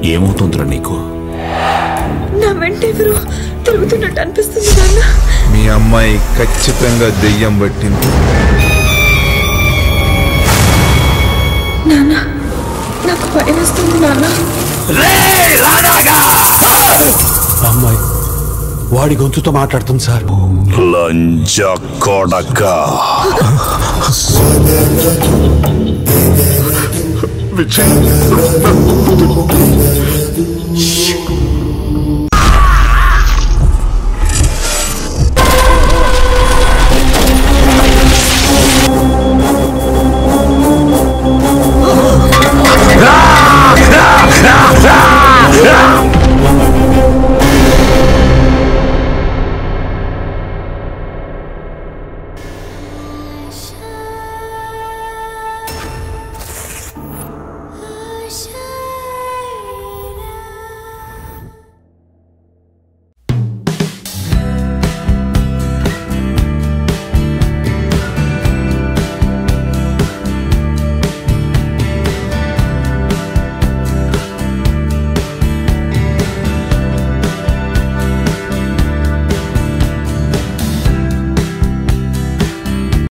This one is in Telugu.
ఏమవుతుందిరా నీకు నా వెంట ఎవరో తిరుగుతున్నట్టు అనిపిస్తుంది నాన్న మీ అమ్మాయి ఖచ్చితంగా దెయ్యం పట్టింది నాన్న నాకు భయం వేస్తుంది నాన్న అమ్మాయి వాడి గొంతుతో మాట్లాడుతుంది సార్ లంజ కొడక విజయ్